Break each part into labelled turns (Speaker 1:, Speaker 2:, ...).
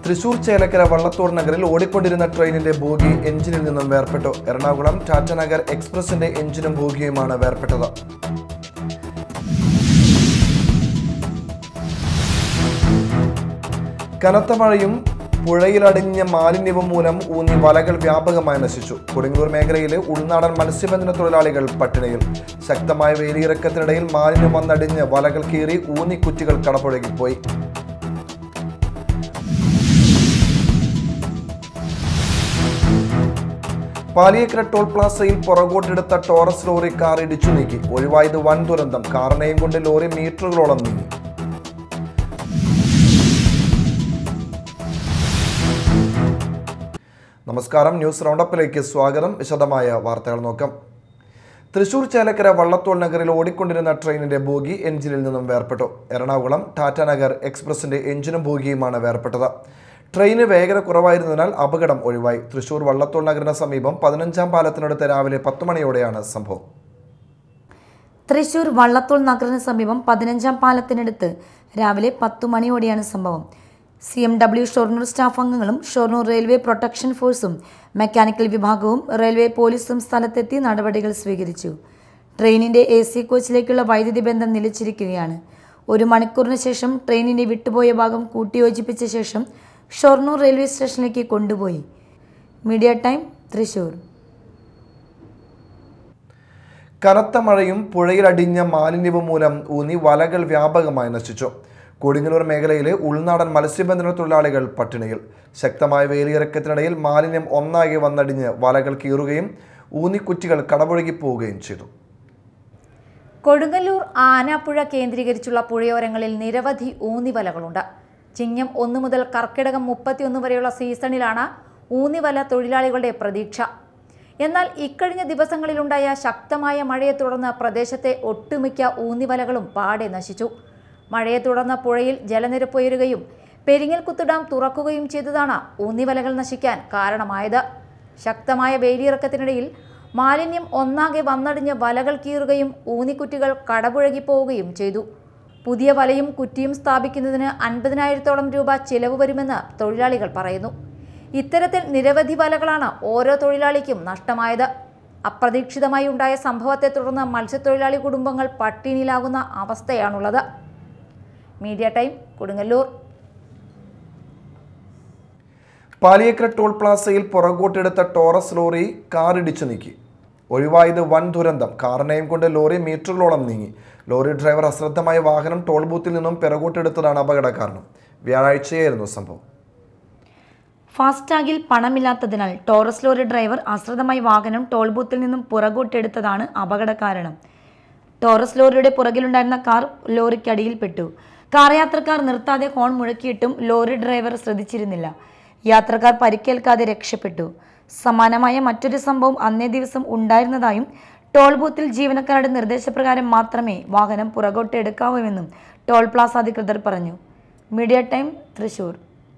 Speaker 1: തൃശൂർ ചേലക്കര വള്ളത്തോൾ നഗറിൽ ഓടിക്കൊണ്ടിരുന്ന ട്രെയിനിന്റെ ബോഗി എഞ്ചിനിൽ നിന്നും വേർപെട്ടു എറണാകുളം ടാറ്റനഗർ എക്സ്പ്രസിന്റെ എഞ്ചിനും ബോഗിയുമാണ് വേർപെട്ടത് കനത്ത മഴയും പുഴയിലടിഞ്ഞ മാലിന്യവും മൂലം ഊന്നി വലകൾ വ്യാപകമായി നശിച്ചു കൊടുങ്ങല്ലൂർ മേഖലയിലെ ഉൾനാടൻ മത്സ്യബന്ധന തൊഴിലാളികൾ പട്ടിണിയിൽ ശക്തമായ വേലിയിറക്കത്തിനിടയിൽ മാലിന്യം വന്നടിഞ്ഞ് വലകൾ കീറി ഊന്നി കുറ്റികൾ കടപുഴകിപ്പോയി പാലിയേക്കര ടോൾ പ്ലാസയിൽ പുറകോട്ടെടുത്ത ടോറസ് ലോറി കാർ ഇടിച്ചു നീക്കി ഒഴിവായത് വൻ ദുരന്തം കാറിനെയും കൊണ്ട് ലോറി മീറ്ററുകളോളം നീങ്ങി നമസ്കാരം ന്യൂസ് റൗണ്ടപ്പിലേക്ക് സ്വാഗതം വിശദമായ വാർത്തകൾ നോക്കാം തൃശൂർ ചേലക്കര വള്ളത്തോൾ നഗറിൽ ഓടിക്കൊണ്ടിരുന്ന ട്രെയിനിന്റെ ബോഗി എഞ്ചിനിൽ നിന്നും വേർപെട്ടു എറണാകുളം ടാറ്റാനഗർ എക്സ്പ്രസിന്റെ എഞ്ചിനും ബോഗിയുമാണ് വേർപെട്ടത് ട്രെയിന് വേഗത കുറവായിരുന്നതിനാൽ അപകടം ഒഴിവായി തൃശൂർ വള്ളത്തോൾ നഗറിന് സമീപം പതിനഞ്ചാം പാലത്തിനടുത്ത് രാവിലെ പത്ത് മണിയോടെയാണ് സംഭവം
Speaker 2: തൃശൂർ വള്ളത്തോൾ നഗറിന് സമീപം പതിനഞ്ചാം പാലത്തിനടുത്ത് രാവിലെ പത്തു മണിയോടെയാണ് സംഭവം C M W Shoranur staff അംഗങ്ങളും ഷൊർണൂർ റെയിൽവേ പ്രൊട്ടക്ഷൻ ഫോഴ്സും മെക്കാനിക്കൽ വിഭാഗവും റെയിൽവേ പോലീസും സ്ഥലത്തെത്തി നടപടികൾ സ്വീകരിച്ചു ട്രെയിനിന്റെ എ സി കോച്ചിലേക്കുള്ള വൈദ്യുതി ബന്ധം നിലച്ചിരിക്കുകയാണ് ഒരു മണിക്കൂറിന് ശേഷം ട്രെയിനിന്റെ വിട്ടുപോയ ഭാഗം കൂട്ടിയോജിപ്പിച്ച ശേഷം ഷൊർണൂർ റെയിൽവേ സ്റ്റേഷനിലേക്ക് കൊണ്ടുപോയി മീഡിയ ടൈം തൃശൂർ
Speaker 1: കനത്ത മഴയും പുഴയിലടിഞ്ഞ മാലിന്യവും മൂലം ഊന്നി വലകൾ വ്യാപകമായി നശിച്ചു കൊടുങ്ങല്ലൂർ മേഖലയിലെ ഉൾനാടൻ മത്സ്യബന്ധന തൊഴിലാളികൾ പട്ടിണിയിൽ ശക്തമായ വേലിയിറക്കത്തിനിടയിൽ മാലിന്യം ഒന്നാകെ വന്നടിഞ്ഞ് വലകൾ കീറുകയും ഊന്നിക്കുറ്റികൾ കടപുഴകി പോവുകയും ചെയ്തു
Speaker 3: കൊടുങ്ങല്ലൂർ ആനാപ്പുഴ കേന്ദ്രീകരിച്ചുള്ള പുഴയോരങ്ങളിൽ നിരവധി ഊന്നിവലകളുണ്ട് ചിങ്ങം ഒന്ന് മുതൽ കർക്കിടകം മുപ്പത്തിയൊന്ന് വരെയുള്ള സീസണിലാണ് ഊന്നിവല തൊഴിലാളികളുടെ പ്രതീക്ഷ എന്നാൽ ഇക്കഴിഞ്ഞ ദിവസങ്ങളിലുണ്ടായ ശക്തമായ മഴയെ തുടർന്ന് പ്രദേശത്തെ ഒട്ടുമിക്ക ഊന്നിവലകളും പാടെ നശിച്ചു മഴയെ തുടർന്ന് പുഴയിൽ ജലനിരപ്പ് ഉയരുകയും പെരിങ്ങൽകുത്ത് ഡാം തുറക്കുകയും ചെയ്തതാണ് ഊന്നിവലകൾ നശിക്കാൻ കാരണമായത് ശക്തമായ വേലിയിറക്കത്തിനിടയിൽ മാലിന്യം ഒന്നാകെ വന്നടിഞ്ഞ് വലകൾ കീറുകയും ഊന്നിക്കുറ്റികൾ കടപുഴകി പോവുകയും ചെയ്തു പുതിയ വലയും കുറ്റിയും സ്ഥാപിക്കുന്നതിന് അൻപതിനായിരത്തോളം രൂപ ചിലവ് വരുമെന്ന് തൊഴിലാളികൾ പറയുന്നു ഇത്തരത്തിൽ നിരവധി വലകളാണ് ഓരോ തൊഴിലാളിക്കും നഷ്ടമായത് അപ്രതീക്ഷിതമായി ഉണ്ടായ സംഭവത്തെ തുടർന്ന് മത്സ്യത്തൊഴിലാളി കുടുംബങ്ങൾ പട്ടിണിയിലാകുന്ന അവസ്ഥയാണുള്ളത് media time Kodungallur
Speaker 1: Paliyekkara toll പ്ലാസയിൽ പുറകോട്ടെടുത്ത ടോറസ് ലോറി കാർ ഇടിച്ചു നീക്കി ഒഴിവായത് വൻ ദുരന്തം കാറിനെയും കൊണ്ട് ലോറി മീറ്ററുകളോളം നീങ്ങി ലോറി ഡ്രൈവർ അശ്രദ്ധമായ വാഹനം ടോൾ ബൂത്തിൽ നിന്നും പിറകോട്ടെടുത്തതാണ് അപകട കാരണം വ്യാഴാഴ്ചയായിരുന്നു സംഭവം
Speaker 2: ഫാസ്ടാഗിൽ പണമില്ലാത്തതിനാൽ ടോറസ് ലോറി ഡ്രൈവർ അശ്രദ്ധമായി വാഹനം ടോൾ ബൂത്തിൽ നിന്നും പുറകോട്ടെടുത്തതാണ് അപകട കാരണം ടോറസ് ലോറിയുടെ പുറകിലുണ്ടായിരുന്ന കാർ ലോറിക്കടിയിൽപ്പെട്ടു കാർ യാത്രക്കാർ നിർത്താതെ ഹോൺ മുഴക്കിയിട്ടും ലോറി ഡ്രൈവർ ശ്രദ്ധിച്ചിരുന്നില്ല യാത്രക്കാർ പരിക്കേൽക്കാതെ രക്ഷപ്പെട്ടു സമാനമായ മറ്റൊരു സംഭവം അന്നേ ദിവസം ഉണ്ടായിരുന്നതായും ടോൾ ബൂത്തിൽ ജീവനക്കാരുടെ നിർദ്ദേശപ്രകാരം മാത്രമേ വാഹനം പുറകോട്ട് എടുക്കാവൂവെന്നും ടോൾ പ്ലാസ അധികൃതർ പറഞ്ഞു മീഡിയ ടൈം തൃശൂർ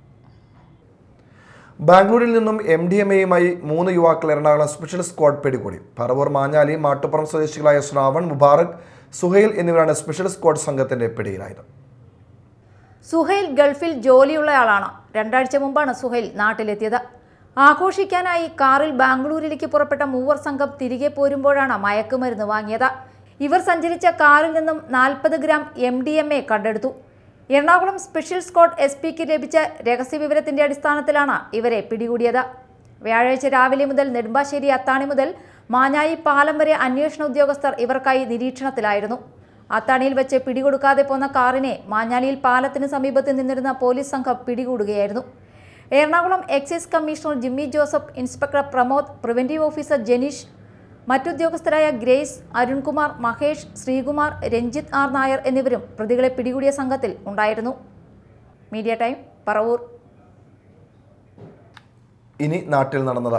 Speaker 1: ബാംഗ്ലൂരിൽ നിന്നും എം ഡി എം എയുമായി മൂന്ന് യുവാക്കൾ എറണാകുളം സ്പെഷ്യൽ സ്ക്വാഡ് പിടികൂടി പറവൂർ മാഞ്ഞാലി മാട്ടുപ്പുറം സ്വദേശികളായ ശ്രാവൺ മുബാറക് സുഹൈൽ എന്നിവരാണ് സ്പെഷ്യൽ സ്ക്വാഡ് സംഘത്തിന്റെ പിടിയിലായത്
Speaker 3: സുഹൈൽ ഗൾഫിൽ ജോലിയുള്ളയാളാണ് രണ്ടാഴ്ച മുമ്പാണ് സുഹൈൽ നാട്ടിലെത്തിയത് ആഘോഷിക്കാനായി കാറിൽ ബാംഗ്ലൂരിലേക്ക് പുറപ്പെട്ട മൂവർ സംഘം തിരികെ പോരുമ്പോഴാണ് മയക്കുമരുന്ന് വാങ്ങിയത് ഇവർ സഞ്ചരിച്ച കാറിൽ നിന്നും നാൽപ്പത് gram M D M A കണ്ടെടുത്തു എറണാകുളം സ്പെഷ്യൽ സ്ക്വാഡ് എസ് പിക്ക് ലഭിച്ച രഹസ്യവിവരത്തിന്റെ അടിസ്ഥാനത്തിലാണ് ഇവരെ പിടികൂടിയത് വ്യാഴാഴ്ച രാവിലെ മുതൽ നെടുമ്പാശ്ശേരി അത്താണി മുതൽ മാഞ്ഞായി പാലം വരെ അന്വേഷണ ഉദ്യോഗസ്ഥർ ഇവർക്കായി നിരീക്ഷണത്തിലായിരുന്നു അത്താണിയിൽ വെച്ച് പിടികൊടുക്കാതെ പോന്ന കാറിനെ മാഞ്ഞാലിയിൽ പാലത്തിന് സമീപത്ത് നിന്നിരുന്ന പോലീസ് സംഘം പിടികൂടുകയായിരുന്നു Ernakulam excise commissioner Jimmy Joseph inspector Pramod preventive officer Janeesh മറ്റുദ്യോഗസ്ഥരായ ഗ്രേസ് അരുൺകുമാർ മഹേഷ് ശ്രീകുമാർ രഞ്ജിത്ത് ആർ നായർ എന്നിവരും പ്രതികളെ പിടികൂടിയ സംഘത്തിൽ ഉണ്ടായിരുന്നു മീഡിയ ടൈം പറവൂർ
Speaker 1: ഇനി നാട്ടിൽ നടന്നത്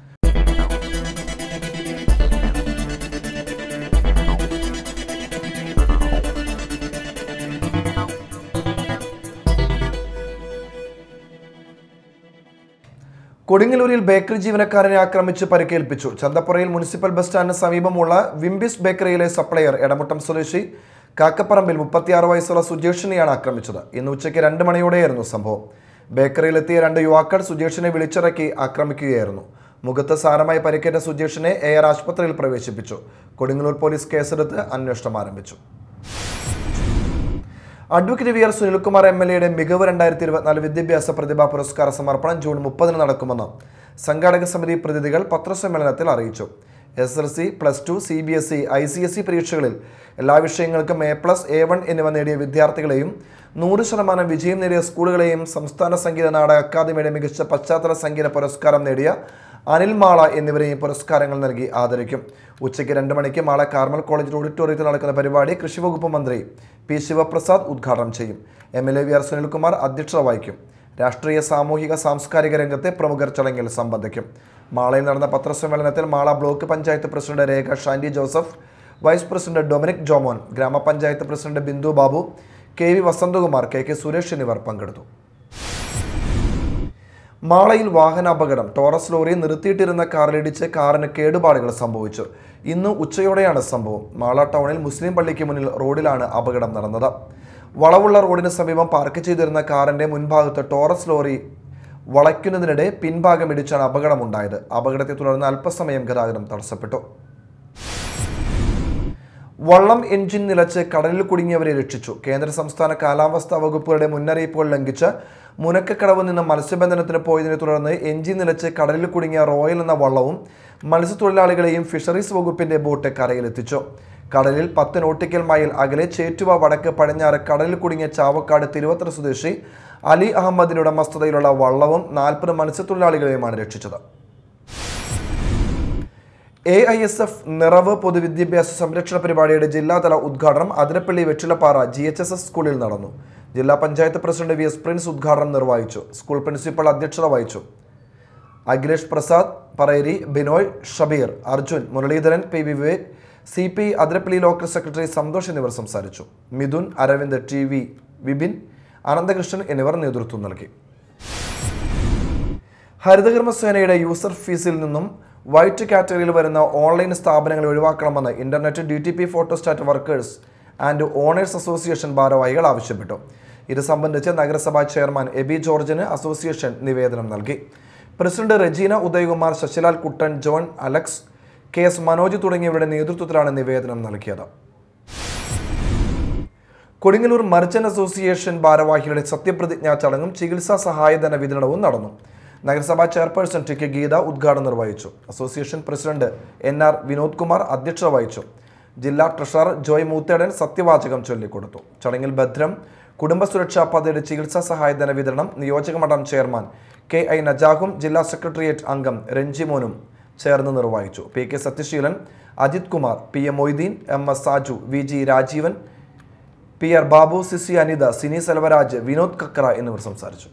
Speaker 1: കൊടുങ്ങല്ലൂരിൽ ബേക്കറി ജീവനക്കാരനെ ആക്രമിച്ച് പരിക്കേൽപ്പിച്ചു ചന്തപ്പുറയിൽ മുനിസിപ്പൽ ബസ് സ്റ്റാൻഡിന് സമീപമുള്ള വിംബിസ് ബേക്കറിയിലെ സപ്ലയർ എടമുട്ടം സ്വദേശി കാക്കപ്പറമ്പിൽ മുപ്പത്തിയാറ് വയസ്സുള്ള സുജേഷിനെയാണ് ആക്രമിച്ചത് ഇന്ന് ഉച്ചയ്ക്ക് രണ്ട് മണിയോടെയായിരുന്നു സംഭവം ബേക്കറിയിലെത്തിയ രണ്ട് യുവാക്കൾ സുജേഷിനെ വിളിച്ചിറക്കി ആക്രമിക്കുകയായിരുന്നു മുഖത്ത് സാരമായി പരിക്കേറ്റ സുജേഷിനെ എയർ ആശുപത്രിയിൽ പ്രവേശിപ്പിച്ചു കൊടുങ്ങല്ലൂർ പോലീസ് കേസെടുത്ത് അന്വേഷണം ആരംഭിച്ചു advocate V R Sunilkumar M L എയുടെ മികവ് രണ്ടായിരത്തി ഇരുപത്തിനാല് വിദ്യാഭ്യാസ പ്രതിഭാ പുരസ്കാര സമർപ്പണം ജൂൺ മുപ്പതിന് നടക്കുമെന്ന് സംഘാടക സമിതി പ്രതിനിധികൾ പത്രസമ്മേളനത്തിൽ അറിയിച്ചു S L C plus two C B S E I C S E പരീക്ഷകളിൽ എല്ലാ വിഷയങ്ങൾക്കും എ പ്ലസ് എ വൺ എന്നിവ നേടിയ വിദ്യാർത്ഥികളെയും നൂറ് ശതമാനം വിജയം നേടിയ സ്കൂളുകളെയും സംസ്ഥാന സംഗീത നാടക അക്കാദമിയുടെ മികച്ച പശ്ചാത്തല സംഗീത പുരസ്കാരം നേടിയ അനിൽ മാള എന്നിവരെയും പുരസ്കാരങ്ങൾ നൽകി ആദരിക്കും ഉച്ചയ്ക്ക് രണ്ട് മണിക്ക് മാള കാർമൽ കോളേജ് ഓഡിറ്റോറിയത്തിൽ നടക്കുന്ന പരിപാടി കൃഷിവകുപ്പ് മന്ത്രി പി ശിവപ്രസാദ് ഉദ്ഘാടനം ചെയ്യും M L A V R Sunilkumar അധ്യക്ഷത വഹിക്കും രാഷ്ട്രീയ സാമൂഹിക സാംസ്കാരിക രംഗത്തെ പ്രമുഖർ ചടങ്ങിൽ സംബന്ധിക്കും മാളയിൽ നടന്ന പത്രസമ്മേളനത്തിൽ Mala block panchayat president Rekha Shandy Joseph vice president Dominic Jomon grama panchayat president Bindu Babu K V Vasanthakumar K K Suresh എന്നിവർ പങ്കെടുത്തു മാളയിൽ വാഹനാപകടം ടോറസ് ലോറി നിർത്തിയിട്ടിരുന്ന കാറിലിടിച്ച് കാറിന് കേടുപാടുകൾ സംഭവിച്ചു ഇന്ന് ഉച്ചയോടെയാണ് സംഭവം മാള ടൗണിൽ മുസ്ലിം പള്ളിക്ക് മുന്നിൽ റോഡിലാണ് അപകടം നടന്നത് വളവുള്ള റോഡിന് സമീപം പാർക്ക് ചെയ്തിരുന്ന കാറിന്റെ മുൻഭാഗത്ത് ടോറസ് ലോറി വളയ്ക്കുന്നതിനിടെ പിൻഭാഗം ഇടിച്ചാണ് അപകടമുണ്ടായത് അപകടത്തെ തുടർന്ന് അല്പസമയം ഗതാഗതം തടസ്സപ്പെട്ടു വള്ളം എഞ്ചിൻ നിലച്ച് കടലിൽ കുടുങ്ങിയവരെ രക്ഷിച്ചു കേന്ദ്ര സംസ്ഥാന കാലാവസ്ഥാ വകുപ്പുകളുടെ മുന്നറിയിപ്പുകൾ ലംഘിച്ച് മുനക്കക്കടവ് നിന്ന് മത്സ്യബന്ധനത്തിന് പോയതിനെ തുടർന്ന് എഞ്ചിൻ നിലച്ച് കടലിൽ കുടുങ്ങിയ റോയൽ എന്ന വള്ളവും മത്സ്യത്തൊഴിലാളികളെയും ഫിഷറീസ് വകുപ്പിന്റെ ബോട്ട് കരയിലെത്തിച്ചു കടലിൽ പത്ത് നോട്ടിക്കൽ മൈൽ അകലെ ചേറ്റുവ വടക്ക് പടിഞ്ഞാറ് കടലിൽ കുടുങ്ങിയ ചാവക്കാട് തിരുവത്ര സ്വദേശി അലി അഹമ്മദിന്റെ ഉടമസ്ഥതയിലുള്ള വള്ളവും നാൽപ്പത് മത്സ്യത്തൊഴിലാളികളെയുമാണ് രക്ഷിച്ചത് എ ഐ എസ് എഫ് നിറവ് പൊതുവിദ്യാഭ്യാസ സംരക്ഷണ പരിപാടിയുടെ ജില്ലാതല ഉദ്ഘാടനം Athirappilly Vettilappara G H S S സ്കൂളിൽ നടന്നു ജില്ലാ panchayat president V S Prince ഉദ്ഘാടനം നിർവഹിച്ചു സ്കൂൾ പ്രിൻസിപ്പൽ അധ്യക്ഷത വഹിച്ചു Akhilesh Prasad Pareri Binoy Shabeer Arjun Muraleedharan P V Vivek C P Athirappilly local secretary Santhosh എന്നിവർ സംസാരിച്ചു മിഥുൻ അരവിന്ദ് ടി വി വിപിൻ അനന്തകൃഷ്ണൻ എന്നിവർ നേതൃത്വം നൽകി ഹരിതകർമ്മസേനയുടെ യൂസർ ഫീസിൽ നിന്നും വൈറ്റ് കാറ്റഗറിയിൽ വരുന്ന ഓൺലൈൻ സ്ഥാപനങ്ങളെ ഒഴിവാക്കണമെന്ന് internet D T P photostat workers and owners association ഭാരവാഹികൾ ആവശ്യപ്പെട്ടു ഇത് സംബന്ധിച്ച് നഗരസഭാ ചെയർമാൻ എബി ജോർജിന് അസോസിയേഷൻ നിവേദനം നൽകി president Regina Udayakumar Sasilal Kuttan John Alex K S Manoj തുടങ്ങിയവരുടെ നേതൃത്വത്തിലാണ് നിവേദനം നൽകിയത് കൊടുങ്ങല്ലൂർ മർച്ചന്റ് അസോസിയേഷൻ ഭാരവാഹികളുടെ സത്യപ്രതിജ്ഞാ ചടങ്ങും ചികിത്സാ സഹായധന വിതരണവും നടന്നു നഗരസഭാ ചെയർപേഴ്സൺ ടി കെ ഗീത ഉദ്ഘാടനം നിർവഹിച്ചു association president N R Vinod Kumar അധ്യക്ഷത വഹിച്ചു ജില്ലാ ട്രഷറർ ജോയ് മൂത്തേടൻ സത്യവാചകം ചൊല്ലിക്കൊടുത്തു ചടങ്ങിൽ ഭദ്രം കുടുംബ സുരക്ഷാ പദ്ധതിയുടെ ചികിത്സാ സഹായധന വിതരണം നിയോജക മണ്ഡലം ചെയർമാൻ കെ ഐ നജാഹും ജില്ലാ സെക്രട്ടേറിയറ്റ് അംഗം രഞ്ജിമോനും ചേർന്ന് നിർവഹിച്ചു P K Sathyaseelan Ajith Kumar P M Moideen M S Saju V G Rajeevan P R Babu Sisi Anitha Sini Selvaraj Vinod Kakra എന്നിവർ സംസാരിച്ചു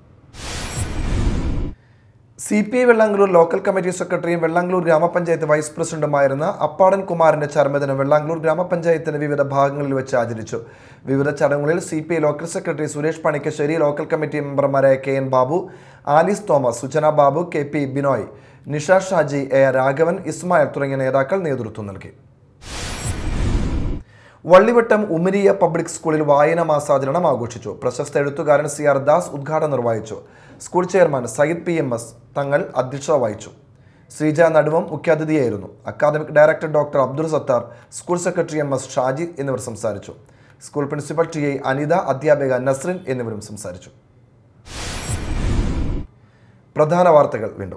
Speaker 1: C P I Vellangallur local committee സെക്രട്ടറിയും വെള്ളാങ്കളൂർ ഗ്രാമപഞ്ചായത്ത് വൈസ് പ്രസിഡന്റുമായിരുന്ന അപ്പാടൻ കുമാറിന്റെ ചരമദിനം വെള്ളാങ്കളൂർ ഗ്രാമപഞ്ചായത്തിന്റെ വിവിധ ഭാഗങ്ങളിൽ വെച്ച് ആചരിച്ചു വിവിധ ചടങ്ങുകളിൽ C P I local secretary Suresh Panikkassery local committee മെമ്പർമാരായ K N Babu Alice Thomas Sujana Babu K P Binoy Nisha Shaji A R Raghavan Ismail തുടങ്ങിയ നേതാക്കൾ നേതൃത്വം നൽകി വള്ളിവട്ടം ഉമരിയ പബ്ലിക് സ്കൂളിൽ വായന മാസാചരണം ആഘോഷിച്ചു പ്രശസ്ത എഴുത്തുകാരൻ സി ആർ ദാസ് ഉദ്ഘാടനം നിർവഹിച്ചു school chairman Sayyid P M S Thangal അധ്യക്ഷത വഹിച്ചു ശ്രീജ നടുവം മുഖ്യാതിഥിയായിരുന്നു academic director doctor Abdul Sathar school secretary M S Shaji എന്നിവർ സംസാരിച്ചു school principal T I Anitha അധ്യാപിക നസ്രിൻ എന്നിവരും സംസാരിച്ചു പ്രധാന വാർത്തകൾ വീണ്ടും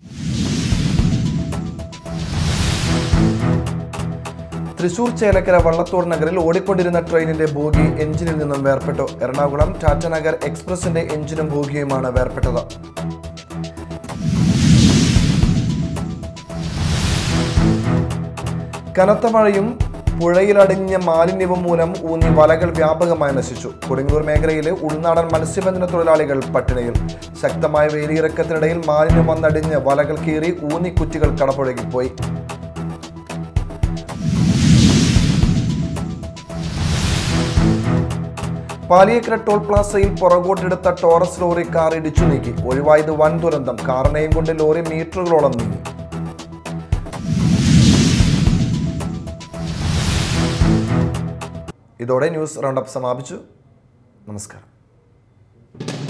Speaker 1: തൃശൂർ ചേലക്കര വള്ളത്തോർ നഗറിൽ ഓടിക്കൊണ്ടിരുന്ന ട്രെയിനിന്റെ ബോഗി എഞ്ചിനിൽ നിന്നും വേർപെട്ടു എറണാകുളം ടാറ്റനഗർ എക്സ്പ്രസിന്റെ എഞ്ചിനും ബോഗിയുമാണ് വേർപെട്ടത് കനത്ത മഴയും പുഴയിലടിഞ്ഞ മാലിന്യവും മൂലം ഊന്നി വലകൾ വ്യാപകമായി നശിച്ചു കൊടുങ്ങല്ലൂർ മേഖലയിലെ ഉൾനാടൻ മത്സ്യബന്ധന തൊഴിലാളികൾ പട്ടിണിയിൽ ശക്തമായ വേലിയിറക്കത്തിനിടയിൽ മാലിന്യം വന്നടിഞ്ഞ് വലകൾ കീറി ഊന്നി കുറ്റികൾ കടപുഴകിപ്പോയി പാലിയേക്കര ടോൾ പ്ലാസയിൽ പുറകോട്ടെടുത്ത ടോറസ് ലോറി കാർ ഇടിച്ചു നീക്കി ഒഴിവായത് വൻ ദുരന്തം കാറിനെയും കൊണ്ട് ലോറി മീറ്ററുകളോളം നീങ്ങി ഇതോടെ ന്യൂസ് റൗണ്ടപ്പ് സമാപിച്ചു നമസ്കാരം